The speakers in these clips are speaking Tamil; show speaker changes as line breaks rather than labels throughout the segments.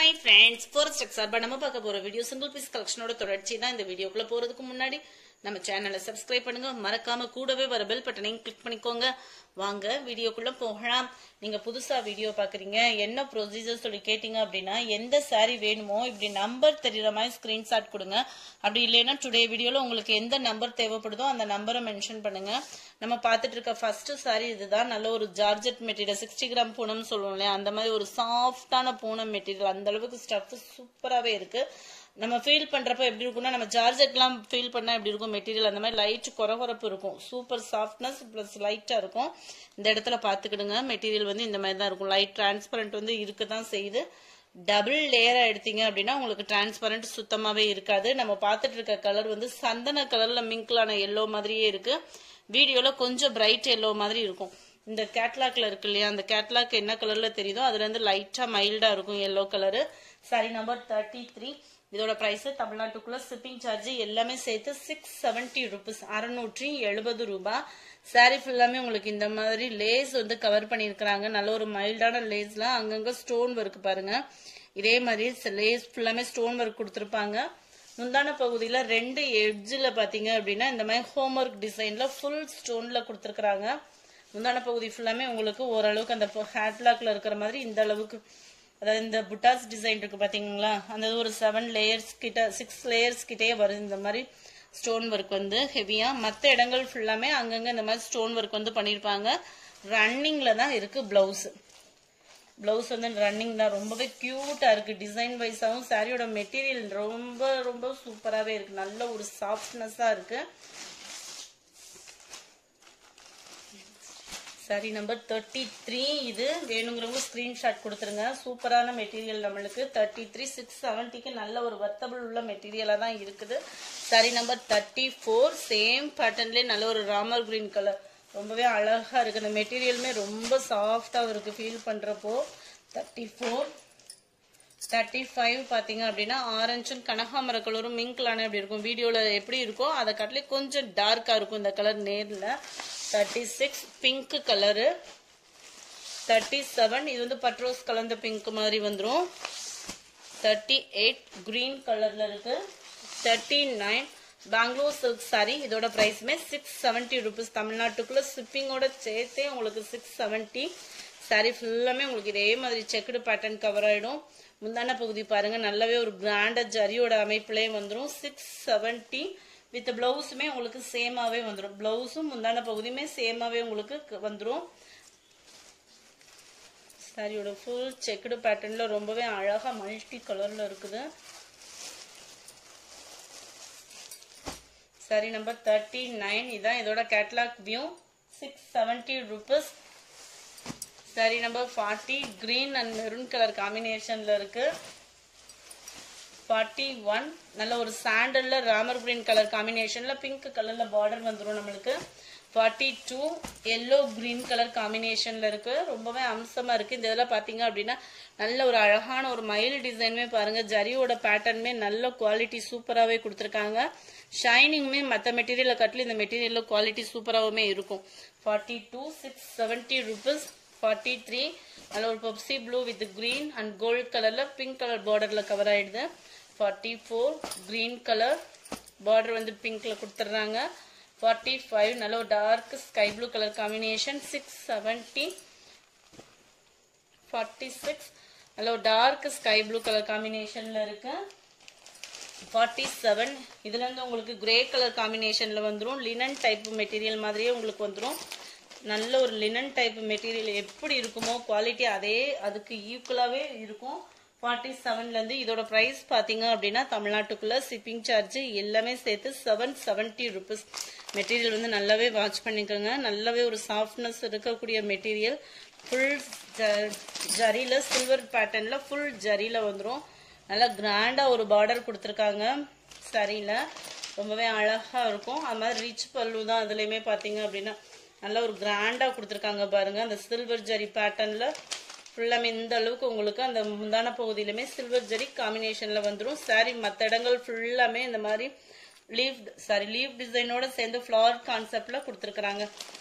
ஹாய் ஃப்ரெண்ட்ஸ் ஃபோர்த் ஸ்டெக் சார்பா நம்ம பார்க்க போற வீடியோ சிங்கிள் பீஸ் கலெக்ஷனோட தொடர்ச்சி தான் இந்த வீடியோக்குள்ள போறதுக்கு முன்னாடி நம்ம சேனலை சப்ஸ்கிரைப் பண்ணுங்க மறக்காம கூடவே வர பெல் பட்டனையும் கிளிக் பண்ணிக்கோங்க வாங்க வீடியோக்குள்ள போகலாம் நீங்க புதுசா வீடியோ பாக்குறீங்க என்ன ப்ரொசீஜர் சொல்லி கேட்டீங்க அப்படின்னா எந்த saree வேணுமோ இப்படி நம்பர் தெரியற மாதிரி ஸ்கிரீன்ஷாட் கொடுங்க அப்படி இல்லைன்னா டுடே வீடியோல உங்களுக்கு எந்த நம்பர் தேவைப்படுதோ அந்த நம்பரை மென்ஷன் பண்ணுங்க நம்ம பார்த்துட்டு இருக்க ஃபர்ஸ்ட் saree இதுதான் நல்ல ஒரு georgette material sixty gram Poonam சொல்லுவோம் இல்லையா அந்த மாதிரி ஒரு சாஃப்டான பூனம் மெட்டீரியல் அந்த அளவுக்கு ஸ்டஃப் சூப்பராகவே இருக்கு நம்ம ஃபீல் பண்றப்ப எப்படி இருக்கும்னா நம்ம ஜார்ஜெட்லாம் ஃபீல் பண்ணா எப்படி இருக்கும் மெட்டீரியல் அந்த மாதிரி லைட் குறகுறப்பு இருக்கும் சூப்பர் சாஃப்ட்னஸ் ப்ளஸ் லைட்டா இருக்கும் இந்த இடத்துல பார்த்துக்கிடுங்க மெட்டீரியல் வந்து இந்த மாதிரி தான் இருக்கும் லைட் டிரான்ஸ்பரண்ட் வந்து இருக்க தான் செய்யுது டபுள் லேயரா எடுத்தீங்க அப்படின்னா உங்களுக்கு டிரான்ஸ்பரண்ட் சுத்தமாவே இருக்காது நம்ம பார்த்துட்டு இருக்க கலர் வந்து சந்தன கலர்ல மிங்க்லான எல்லோ மாதிரியே இருக்கு வீடியோல கொஞ்சம் பிரைட் எல்லோ மாதிரி இருக்கும் இந்த கேட்லாக்ல இருக்கு இல்லையா அந்த கேட்லாக் என்ன கலர்ல தெரியுதோ அதுல இருந்து லைட்டா மைல்டா இருக்கும் yellow colour sari number thirty three இதோட பிரைஸ் தமிழ்நாட்டுக்குள்ள ஷிப்பிங் சார்ஜ் எல்லாமே சேர்த்து சிக்ஸ் செவன்டி ருபீஸ் அறுநூற்றி எழுபது ரூபாய் சாரி ஃபுல்லாமே உங்களுக்கு இந்த மாதிரி லேஸ் வந்து கவர் பண்ணியிருக்கிறாங்க நல்ல ஒரு மைல்டான லேஸ்ல அங்கங்க ஸ்டோன் ஒர்க் பாருங்க இதே மாதிரி லேஸ் ஃபுல்லாமே ஸ்டோன் ஒர்க் கொடுத்துருப்பாங்க முந்தான பகுதியில ரெண்டு எட்ஜில் பாத்தீங்க அப்படின்னா இந்த மாதிரி ஹோம் ஒர்க் டிசைன்ல ஃபுல் ஸ்டோன்ல கொடுத்துருக்காங்க முந்தான பகுதி ஃபுல்லாமே உங்களுக்கு ஓரளவுக்கு அந்த ஹேட்லாக்ல இருக்கிற மாதிரி இந்த அளவுக்கு அதாவது இந்த புட்டாஸ் டிசைன் இருக்கு பாத்தீங்களா அந்த ஒரு செவன் லேயர்ஸ் கிட்ட சிக்ஸ் லேயர்ஸ் கிட்டே வருது இந்த மாதிரி ஸ்டோன் ஒர்க் வந்து ஹெவியா மற்ற இடங்கள் ஃபுல்லாமே அங்கங்க இந்த மாதிரி ஸ்டோன் ஒர்க் வந்து பண்ணியிருப்பாங்க ரன்னிங்ல தான் இருக்கு பிளவுஸ் பிளவுஸ் வந்து ரன்னிங் தான் ரொம்பவே கியூட்டா இருக்கு டிசைன் வைஸாவும் சாரியோட மெட்டீரியல் ரொம்ப ரொம்ப சூப்பராகவே இருக்கு நல்ல ஒரு சாஃப்ட்னஸா இருக்கு சரி நம்பர் தேர்ட்டி த்ரீ இது வேணுங்கிறவங்க ஸ்கிரீன்ஷாட் கொடுத்துருங்க சூப்பரான மெட்டீரியல் நம்மளுக்கு தேர்ட்டி த்ரீ சிக்ஸ் செவன்ட்டிக்கு நல்ல ஒரு வர்த்தபிள் உள்ள மெட்டீரியலாக தான் இருக்குது சரி நம்பர் தேர்ட்டி ஃபோர் சேம் பேட்டர்ன்லேயே நல்ல ஒரு ராமர் கிரீன் கலர் ரொம்பவே அழகாக இருக்குது இந்த மெட்டீரியலுமே ரொம்ப சாஃப்டாக இருக்குது ஃபீல் பண்ணுறப்போ தேர்ட்டி ஃபோர் தேர்ட்டி ஃபைவ் பார்த்தீங்க அப்படின்னா ஆரஞ்சும் கனகாமர கலரும் மிங்க்லான எப்படி இருக்கும் வீடியோவில் எப்படி இருக்கோ அதை காட்டிலே கொஞ்சம் டார்க்காக இருக்கும் இந்த கலர் நேரில் thirty six pink colour thirty seven இது வந்து பட்ரோஸ் கலந்த பிங்க் மாதிரி வந்துடும் தேர்ட்டி எயிட் க்ரீன் கலரில் இருக்கு thirty nine Bangalore silk sari இதோட ப்ரைஸுமே சிக்ஸ் செவன்ட்டி ருபீஸ் தமிழ்நாட்டுக்குள்ளே ஷிப்பிங்கோட சேர்த்தே உங்களுக்கு சிக்ஸ் செவன்ட்டி சாரி ஃபுல்லாமே உங்களுக்கு இதே மாதிரி செக்குடு பேட்டர்ன் கவர் ஆகிடும் முந்தான பகுதி பாருங்க நல்லாவே ஒரு கிராண்டா ஜரியோட அமைப்புலேயே வந்துடும் சிக்ஸ் செவன்ட்டி வித் பிளவுஸுமே உங்களுக்கு சேமாவே வந்துடும் பிளவுஸும் முந்தான பகுதியுமே சேமாவே உங்களுக்கு வந்துடும் சாரியோட ஃபுல் செக்குடு பேட்டர்ன்ல ரொம்பவே அழகா மல்டி கலர்ல இருக்குது சாரி நம்பர் தேர்ட்டி நைன் இதான் இதோட catalogue view six seventy rupees sari number forty green and maroon colour காம்பினேஷன்ல இருக்கு ஃபார்ட்டி ஒன் நல்ல ஒரு சாண்டல்ல ராமர் கிரீன் கலர் காம்பினேஷன்ல பிங்க் கலர்ல பார்டர் வந்துடும் நம்மளுக்கு forty two yellow green colour காம்பினேஷன்ல இருக்கு ரொம்பவே அம்சமா இருக்கு இந்த இதெல்லாம் பாத்தீங்க அப்படின்னா நல்ல ஒரு அழகான ஒரு மயில் டிசைனுமே பாருங்க ஜரியோட பேட்டர்னுமே நல்ல குவாலிட்டி சூப்பராகவே கொடுத்துருக்காங்க ஷைனிங்குமே மற்ற மெட்டீரியலை கட்டில இந்த மெட்டீரியல்ல குவாலிட்டி சூப்பராகவுமே இருக்கும் forty two six seventy rupees forty three நல்ல ஒரு pepsi blue with green and gold கலர்ல பிங்க் கலர் பார்டர்ல கவர் ஆயிடுது forty four green colour border வந்து பிங்க்ல கொடுத்துட்றாங்க ஃபார்ட்டி ஃபைவ் நல்ல ஒரு dark sky blue colour combination six seventy forty six நல்ல ஒரு டார்க் ஸ்கை ப்ளூ கலர் காம்பினேஷன்ல இருக்கு ஃபார்ட்டி செவன் இதுல இருந்து உங்களுக்கு கிரே கலர் காம்பினேஷன்ல வந்துடும் லினன் டைப் மெட்டீரியல் மாதிரியே உங்களுக்கு வந்துடும் நல்ல ஒரு லினன் டைப் மெட்டீரியல் எப்படி இருக்குமோ குவாலிட்டி அதே அதுக்கு ஈக்குவலாகவே இருக்கும் ஃபார்ட்டி செவன்லேருந்து இதோட ப்ரைஸ் பார்த்தீங்க அப்படின்னா தமிழ்நாட்டுக்குள்ளே ஷிப்பிங் சார்ஜ் எல்லாமே சேர்த்து செவன் செவன்ட்டி ருபீஸ் மெட்டீரியல் வந்து நல்லாவே வாட்ச் பண்ணிக்கோங்க நல்லாவே ஒரு சாஃப்ட்னஸ் இருக்கக்கூடிய மெட்டீரியல் ஃபுல் ஜரியில் சில்வர் பேட்டர்னில் ஃபுல் ஜரியில் வந்துடும் நல்லா கிராண்டாக ஒரு பார்டர் கொடுத்துருக்காங்க சரியில் ரொம்பவே அழகாக இருக்கும் அது மாதிரி ரிச் பல்லு தான் அதுலேயுமே பார்த்தீங்க அப்படின்னா நல்ல ஒரு கிராண்டாக கொடுத்துருக்காங்க பாருங்க அந்த சில்வர் ஜரி பேட்டர்னில் ஃபுல்லாமே இந்த அளவுக்கு உங்களுக்கு அந்த முந்தான பகுதியிலுமே சில்வர் ஜரி காம்பினேஷனில் வந்துடும் சாரி மற்ற இடங்கள் ஃபுல்லாமே இந்த மாதிரி லீவ் சாரி லீவ் டிசைனோட சேர்ந்து ஃப்ளவர் கான்செப்டில் கொடுத்துருக்குறாங்க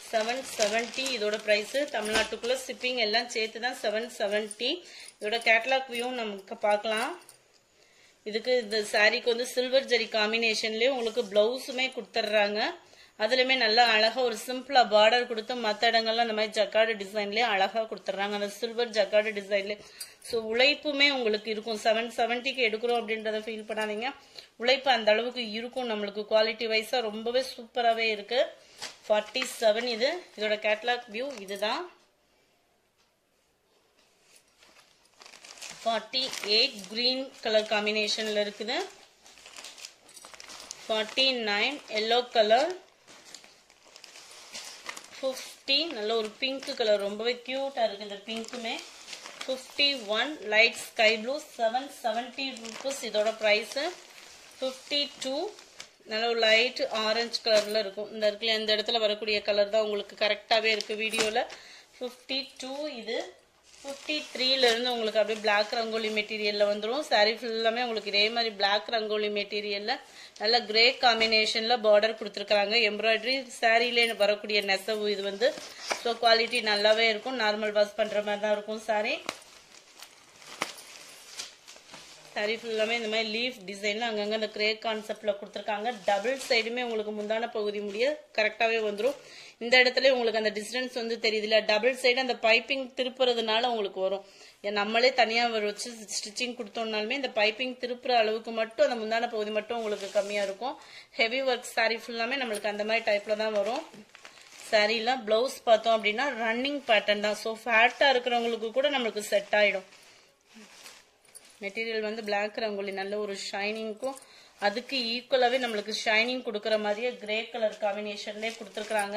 செவன் செவன்ட்டி இதோட ப்ரைஸு தமிழ்நாட்டுக்குள்ள ஷிப்பிங் எல்லாம் சேர்த்து தான் செவன் செவன்ட்டி இதோட கேட்லாக் வியூ நமக்கு பார்க்கலாம் இதுக்கு இந்த சாரீக்கு வந்து சில்வர் ஜரி காம்பினேஷன்லயே உங்களுக்கு பிளவுஸுமே கொடுத்துட்றாங்க அதுலயுமே நல்லா அழகா ஒரு சிம்பிளா பார்டர் கொடுத்து மற்ற இடங்கள்ல இந்த மாதிரி ஜக்காடு டிசைன்லயே அழகா கொடுத்துட்றாங்க அந்த சில்வர் ஜக்காடு டிசைன்ல ஸோ உழைப்புமே உங்களுக்கு இருக்கும் செவன் செவன்ட்டிக்கு எடுக்கிறோம் அப்படின்றத ஃபீல் பண்ணாதீங்க உழைப்பு அந்த அளவுக்கு இருக்கும் நம்மளுக்கு குவாலிட்டி வைஸா ரொம்பவே சூப்பராகவே இருக்கு ஃபார்ட்டி செவன் இது இதோட கேட்லாக் வியூ இதுதான் ஃபார்ட்டி எயிட் கிரீன் கலர் காம்பினேஷன்ல இருக்குது forty nine yellow colour fifty நல்ல ஒரு பிங்க் கலர் ரொம்பவே க்யூட்டாக இருக்குது இந்த பிங்க்குமே fifty one light sky blue seven seventy rupees இதோட ப்ரைஸு ஃபிஃப்டி டூ நல்ல ஒரு லைட் ஆரஞ்சு கலரில் இருக்கும் இந்த இடத்துல இந்த இடத்துல வரக்கூடிய கலர் தான் உங்களுக்கு கரெக்டாகவே இருக்குது வீடியோவில் ஃபிஃப்டி டூ இது ஃபிஃப்டி த்ரீலேருந்து உங்களுக்கு அப்படியே பிளாக் ரங்கோலி மெட்டீரியலில் வந்துடும் சாரீ ஃபுல்லாமே உங்களுக்கு இதே மாதிரி பிளாக் ரங்கோலி மெட்டீரியலில் நல்ல கிரே காம்பினேஷனில் பார்டர் கொடுத்துருக்காங்க எம்ப்ராய்டரி சாரீலே வரக்கூடிய நெசவு இது வந்து ஸோ குவாலிட்டி நல்லாவே இருக்கும் நார்மல் வாஷ் பண்ணுற மாதிரி தான் இருக்கும் சாரீ சாரீ ஃபுல்லாமே இந்த மாதிரி லீஃப் டிசைனில் அங்கங்கே இந்த கிரே கான்செப்டில் கொடுத்துருக்காங்க டபுள் சைடுமே உங்களுக்கு முந்தான பகுதி முடிய கரெக்டாகவே வந்துடும் இந்த இடத்துல உங்களுக்கு அந்த டிஸ்டன்ஸ் வந்து தெரியுதுல டபுள் சைடு அந்த பைப்பிங் திருப்புறதுனால உங்களுக்கு வரும் நம்மளே தனியாக வச்சு ஸ்டிச்சிங் கொடுத்தோம்னாலுமே இந்த பைப்பிங் திருப்புற அளவுக்கு மட்டும் அந்த முந்தான பகுதி மட்டும் உங்களுக்கு கம்மியாக இருக்கும் ஹெவி ஒர்க் சாரீ ஃபுல்லாமே நம்மளுக்கு அந்த மாதிரி டைப்பில் தான் வரும் சாரீலாம் ப்ளவுஸ் பார்த்தோம் அப்படின்னா ரன்னிங் பேட்டர்ன் தான் ஸோ ஃபேட்டாக இருக்கிறவங்களுக்கு கூட நம்மளுக்கு செட் ஆகிடும் மெட்டீரியல் வந்து பிளாக் ரங்கோலி நல்ல ஒரு ஷைனிங்க்கும் அதுக்கு ஈக்குவலாகவே நம்மளுக்கு ஷைனிங் கொடுக்குற மாதிரியே கிரே கலர் காம்பினேஷன்லேயே கொடுத்துருக்குறாங்க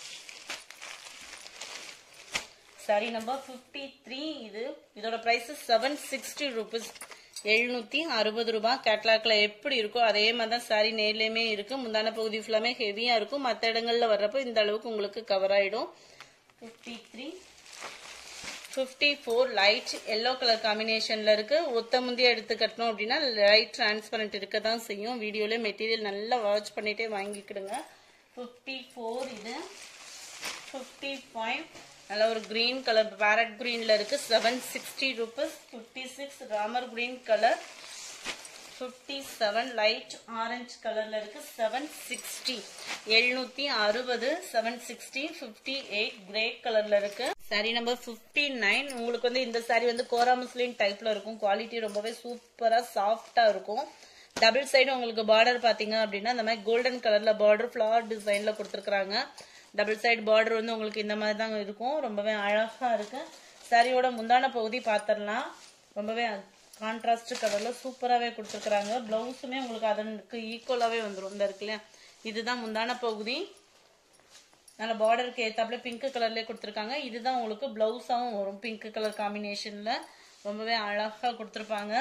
சாரி நம்பர் ஃபிஃப்டி த்ரீ இது இதோட ப்ரைஸ் செவன் சிக்ஸ்டி ருபீஸ் எழுநூத்தி அறுபது ரூபாய் கேட்லாக்ல எப்படி இருக்கோ அதே மாதிரி தான் சாரி நேர்லயுமே இருக்கு முந்தான பகுதி ஃபுல்லாமே ஹெவியா இருக்கும் மற்ற இடங்கள்ல வர்றப்போ இந்த அளவுக்கு உங்களுக்கு கவர் ஆயிடும் fifty three fifty four light yellow colour காம்பினேஷன்ல இருக்கு ஒத்த முந்தைய எடுத்து கட்டணும் அப்படின்னா லைட் டிரான்ஸ்பரண்ட் இருக்க தான் செய்யும் வீடியோல மெட்டீரியல் நல்லா வாட்ச் பண்ணிட்டே வாங்கிக்கிடுங்க ஃபிஃப்டி ஃபோர் இது ஃபிஃப்டி ஃபைவ் நல்ல ஒரு கிரீன் கலர் பேரட் கிரீன்ல இருக்கு seven sixty rupees fifty six Ramar green colour fifty seven light orange கலர்ல இருக்கு செவன் சிக்ஸ்டி எழுநூத்தி அறுபது seven sixty fifty eight grey கலர்ல இருக்கு சாரி நம்பர் ஃபிஃப்டி நைன் உங்களுக்கு வந்து இந்த சாரி வந்து கோரா முஸ்லிம் டைப்ல இருக்கும் குவாலிட்டி ரொம்பவே சூப்பரா சாஃப்டா இருக்கும் டபுள் சைடு உங்களுக்கு பார்டர் பாத்தீங்க அப்படின்னா இந்த மாதிரி கோல்டன் கலர்ல பார்டர் ஃபிளவர் டிசைன்ல கொடுத்துருக்காங்க டபுள் சைடு பார்டர் வந்து உங்களுக்கு இந்த மாதிரி தான் இருக்கும் ரொம்பவே அழகா இருக்கு சாரியோட முந்தான பகுதி பாத்திரலாம் ரொம்பவே கான்ட்ராஸ்ட் கலர்ல சூப்பராகவே கொடுத்துருக்குறாங்க பிளவுஸுமே உங்களுக்கு அதனுக்கு ஈக்குவலாகவே வந்துடும் இந்த இருக்குல்ல இதுதான் முந்தான பகுதி நல்ல பார்டருக்கு ஏத்தாப்புல பிங்க் கலர்லேயே கொடுத்துருக்காங்க இதுதான் உங்களுக்கு பிளவுஸாகவும் வரும் பிங்க் கலர் காம்பினேஷன்ல ரொம்பவே அழகா கொடுத்துருப்பாங்க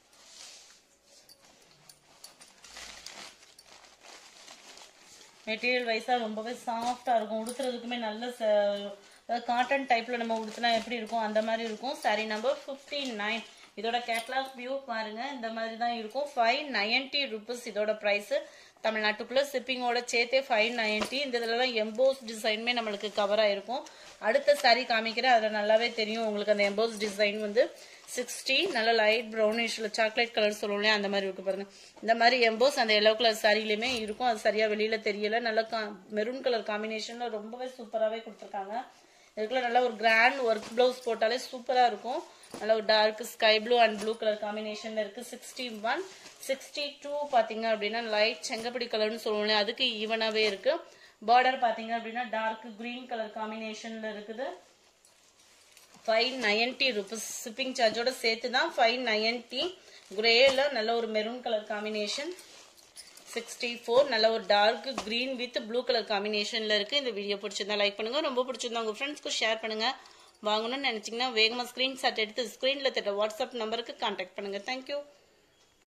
மெட்டீரியல் வைஸா ரொம்பவே சாஃப்டா இருக்கும் உடுத்துறதுக்குமே நல்ல காட்டன் டைப்ல நம்ம உடுத்தினா எப்படி இருக்கும் அந்த மாதிரி இருக்கும் சாரி நம்பர் ஃபிஃப்டி நைன் இதோட கேட்லாக் வியூ பாருங்க இந்த மாதிரி தான் இருக்கும் ஃபைவ் நைன்டி ருபீஸ் இதோட ப்ரைஸ் தமிழ்நாட்டுக்குள்ள ஷிப்பிங்கோட சேர்த்தே ஃபைவ் நைன்டி இந்த இதெல்லாம் எம்போஸ் டிசைனுமே நம்மளுக்கு கவர் ஆயிருக்கும் அடுத்த சாரி காமிக்கிறேன் அதில் நல்லாவே தெரியும் உங்களுக்கு அந்த எம்போஸ் டிசைன் வந்து சிக்ஸ்டி நல்ல லைட் ப்ரௌனிஷ்ல சாக்லேட் கலர் சொல்லுவோம் அந்த மாதிரி இருக்கு பாருங்க இந்த மாதிரி எம்போஸ் அந்த எல்லோ கலர் சாரிலையுமே இருக்கும் அது சரியா வெளியில தெரியல நல்ல மெரூன் கலர் காம்பினேஷன்ல ரொம்பவே சூப்பராகவே கொடுத்துருக்காங்க இதுக்குள்ள நல்ல ஒரு கிராண்ட் ஒர்க் பிளவுஸ் போட்டாலே சூப்பரா இருக்கும் நல்ல ஒரு dark sky blue and blue colour காம்பினேஷன்ல இருக்கு சிக்ஸ்டி ஒன் சிக்ஸ்டி டூ பாத்தீங்க அப்படின்னா லைட் செங்கப்படி கலர்னு சொல்லுவோம் அதுக்கு ஈவனாவே இருக்கு பார்டர் பாத்தீங்க அப்படின்னா டார்க் கிரீன் கலர் காம்பினேஷன்ல இருக்குது ஃபைவ் நைன்டி ருபீஸ் ஷிப்பிங் சார்ஜோட சேர்த்து தான் ஃபைவ் நைன்டி கிரேல நல்ல ஒரு maroon colour combination sixty four நல்ல ஒரு dark green with blue colour காம்பினேஷன்ல இருக்கு இந்த வீடியோ பிடிச்சிருந்தா லைக் பண்ணுங்க ரொம்ப பிடிச்சிருந்தா உங்க ஃப்ரெண்ட்ஸ்க்கு ஷேர் பண்ணுங்க வாங்கணும்னு நினைச்சீங்கன்னா வேகமா ஸ்கிரீன்ஷாட் எடுத்து ஸ்கிரீன்ல தட்ட வாட்ஸ்அப் நம்பருக்கு கான்டாக்ட் பண்ணுங்க தேங்க்யூ